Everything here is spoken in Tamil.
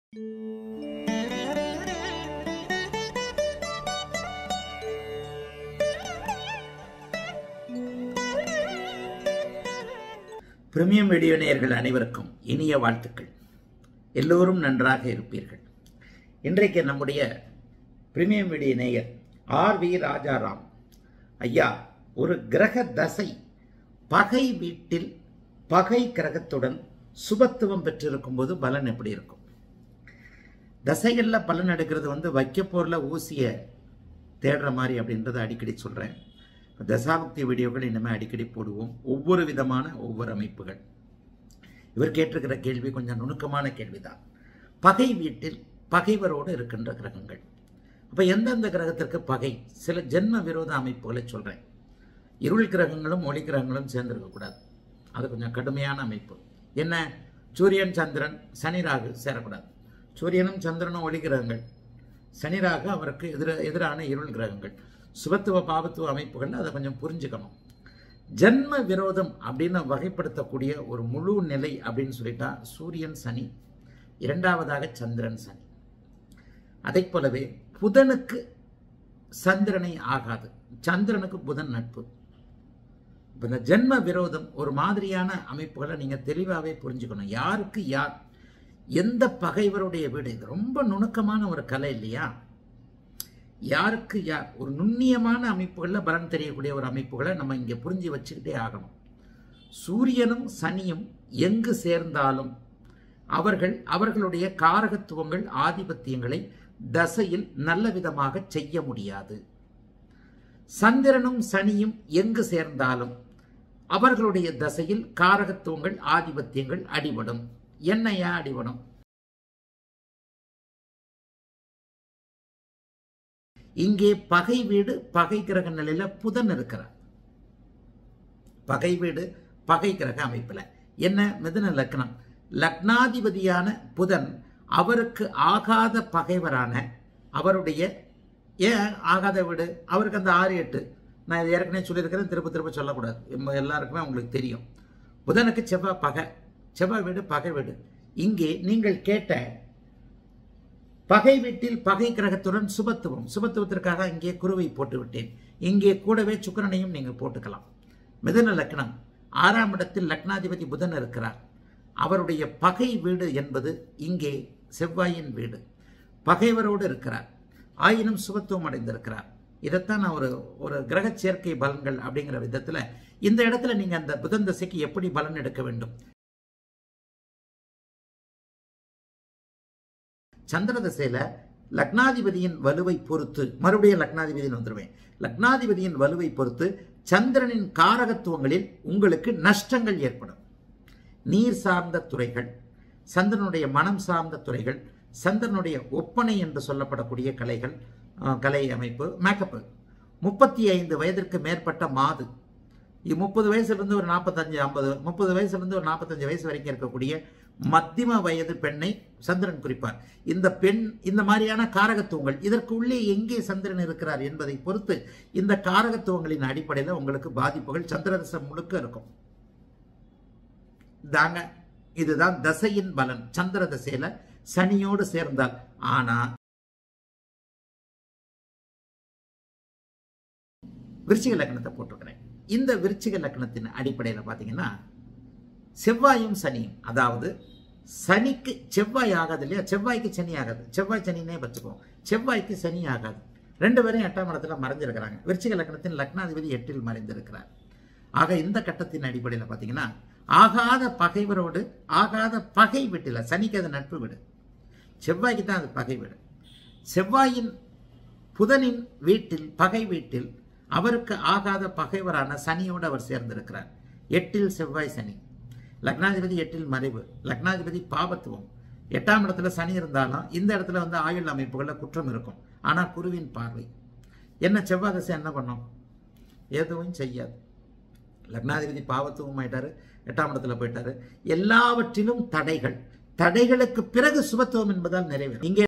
பிரீமியம் வீடியோ நேயர்கள் அனைவருக்கும் இனிய வாழ்த்துக்கள் எல்லோரும் நன்றாக இருப்பீர்கள் இன்றைக்கு நம்முடைய பிரீமியம் வீடியோ நேயர் ஆர் வி ராஜாராம் ஐயா ஒரு கிரக தசை பகை வீட்டில் பகை கிரகத்துடன் சுபத்துவம் பெற்றிருக்கும் போது பலன் எப்படி இருக்கும் தசைகளில் பலன் எடுக்கிறது வந்து வைக்க போரில் ஊசியை தேடுற மாதிரி அப்படின்றத அடிக்கடி சொல்கிறேன் தசாபக்தி வீடியோக்கள் இனிமேல் அடிக்கடி போடுவோம் ஒவ்வொரு விதமான ஒவ்வொரு அமைப்புகள் இவர் கேட்டிருக்கிற கேள்வி கொஞ்சம் நுணுக்கமான கேள்விதான் பகை வீட்டில் பகைவரோடு இருக்கின்ற கிரகங்கள் அப்போ எந்தெந்த கிரகத்திற்கு பகை சில ஜென்ம விரோத அமைப்புகளை சொல்கிறேன் இருள் கிரகங்களும் ஒளி கிரகங்களும் சேர்ந்திருக்கக்கூடாது அது கொஞ்சம் கடுமையான அமைப்பு என்ன சூரியன் சந்திரன் சனி ராகு சேரக்கூடாது சூரியனும் சந்திரனும் ஒளி கிரகங்கள் சனி ராகு அவருக்கு எதிர எதிரான இருள் கிரகங்கள் சுபத்துவ பாபத்துவ அமைப்புகள் அதை கொஞ்சம் புரிஞ்சுக்கணும் ஜென்ம விரோதம் அப்படின்னு வகைப்படுத்தக்கூடிய ஒரு முழு நிலை அப்படின்னு சொல்லிட்டா சூரியன் சனி இரண்டாவதாக சந்திரன் சனி அதை போலவே புதனுக்கு சந்திரனை ஆகாது சந்திரனுக்கு புதன் நட்பு இப்போ இந்த ஜென்ம விரோதம் ஒரு மாதிரியான அமைப்புகளை நீங்கள் தெளிவாகவே புரிஞ்சுக்கணும் யாருக்கு யார் எந்த பகைவருடைய வீடு இது ரொம்ப நுணுக்கமான ஒரு கலை இல்லையா யாருக்கு யார் ஒரு நுண்ணியமான அமைப்புகளில் பலன் தெரியக்கூடிய ஒரு அமைப்புகளை நம்ம இங்கே புரிஞ்சு வச்சுக்கிட்டே ஆகணும் சூரியனும் சனியும் எங்கு சேர்ந்தாலும் அவர்கள் அவர்களுடைய காரகத்துவங்கள் ஆதிபத்தியங்களை தசையில் நல்ல விதமாக செய்ய முடியாது சந்திரனும் சனியும் எங்கு சேர்ந்தாலும் அவர்களுடைய தசையில் காரகத்துவங்கள் ஆதிபத்தியங்கள் அடிபடும் என்னையா அடிபடும் இங்கே பகை வீடு பகை கிரக நிலையில புதன் இருக்கிறார் பகை வீடு பகை கிரக அமைப்பில் என்ன மிதுன லக்னம் லக்னாதிபதியான புதன் அவருக்கு ஆகாத பகைவரான அவருடைய ஏன் ஆகாத வீடு அவருக்கு அந்த ஆறு எட்டு நான் இது ஏற்கனவே சொல்லியிருக்கிறேன் திரும்ப திரும்ப சொல்லக்கூடாது நம்ம எல்லாருக்குமே உங்களுக்கு தெரியும் புதனுக்கு செவ்வாய் பகை செவ்வாய் வீடு பகை வீடு இங்கே நீங்கள் கேட்ட பகை வீட்டில் பகை கிரகத்துடன் சுபத்துவம் சுபத்துவத்திற்காக இங்கே குருவை போட்டு விட்டேன் இங்கே கூடவே சுக்கரனையும் நீங்கள் போட்டுக்கலாம் மிதுன லக்னம் ஆறாம் இடத்தில் லக்னாதிபதி புதன் இருக்கிறார் அவருடைய பகை வீடு என்பது இங்கே செவ்வாயின் வீடு பகைவரோடு இருக்கிறார் ஆயினும் சுபத்துவம் அடைந்திருக்கிறார் இதைத்தான் நான் ஒரு ஒரு கிரக சேர்க்கை பலன்கள் அப்படிங்கிற விதத்தில் இந்த இடத்துல நீங்கள் அந்த புதன் தசைக்கு எப்படி பலன் எடுக்க வேண்டும் சந்திர திசையில லக்னாதிபதியின் வலுவை பொறுத்து மறுபடியும் லக்னாதிபதியின் வந்துடுவேன் லக்னாதிபதியின் வலுவை பொறுத்து சந்திரனின் காரகத்துவங்களில் உங்களுக்கு நஷ்டங்கள் ஏற்படும் நீர் சார்ந்த துறைகள் சந்திரனுடைய மனம் சார்ந்த துறைகள் சந்திரனுடைய ஒப்பனை என்று சொல்லப்படக்கூடிய கலைகள் கலை அமைப்பு மேக்கப்பு முப்பத்தி ஐந்து வயதிற்கு மேற்பட்ட மாது முப்பது வயசுலேருந்து ஒரு நாற்பத்தஞ்சு ஐம்பது முப்பது வயசுலேருந்து ஒரு நாற்பத்தஞ்சு வயசு வரைக்கும் இருக்கக்கூடிய மத்திம வயது பெண்ணை சந்திரன் குறிப்பார் இந்த பெண் இந்த மாதிரியான காரகத்துவங்கள் இதற்கு உள்ளே எங்கே சந்திரன் இருக்கிறார் என்பதை பொறுத்து இந்த காரகத்துவங்களின் அடிப்படையில் உங்களுக்கு பாதிப்புகள் சந்திரதசம் முழுக்க இருக்கும் தாங்க இதுதான் தசையின் பலன் சந்திர தசையில சனியோடு சேர்ந்தால் ஆனா விருச்சிக லக்னத்தை போட்டிருக்கிறேன் இந்த விருச்சிக லக்னத்தின் அடிப்படையில் பார்த்தீங்கன்னா செவ்வாயும் சனியும் அதாவது சனிக்கு செவ்வாய் ஆகாது இல்லையா செவ்வாய்க்கு சனி ஆகாது செவ்வாய் சனினே வச்சுக்குவோம் செவ்வாய்க்கு சனி ஆகாது ரெண்டு பேரும் எட்டாம் இடத்துல மறைஞ்சிருக்கிறாங்க விருச்சிக லக்னத்தின் லக்னாதிபதி எட்டில் மறைந்திருக்கிறார் ஆக இந்த கட்டத்தின் அடிப்படையில் பார்த்தீங்கன்னா ஆகாத பகைவரோடு ஆகாத பகை வீட்டில் சனிக்கு அது நட்பு வீடு செவ்வாய்க்கு தான் அது பகை வீடு செவ்வாயின் புதனின் வீட்டில் பகை வீட்டில் அவருக்கு ஆகாத பகைவரான சனியோடு அவர் சேர்ந்திருக்கிறார் எட்டில் செவ்வாய் சனி லக்னாதிபதி எட்டில் மறைவு லக்னாதிபதி பாபத்துவம் எட்டாம் இடத்துல சனி இருந்தாலும் இந்த இடத்துல வந்து ஆயுள் அமைப்புகளில் குற்றம் இருக்கும் ஆனால் குருவின் பார்வை என்ன செவ்வாய் தசை என்ன பண்ணும் எதுவும் செய்யாது லக்னாதிபதி பாவத்துவம் ஆயிட்டாரு எட்டாம் இடத்துல போயிட்டாரு எல்லாவற்றிலும் தடைகள் தடைகளுக்கு பிறகு சுபத்துவம் என்பதால் நிறைவேறும் இங்கே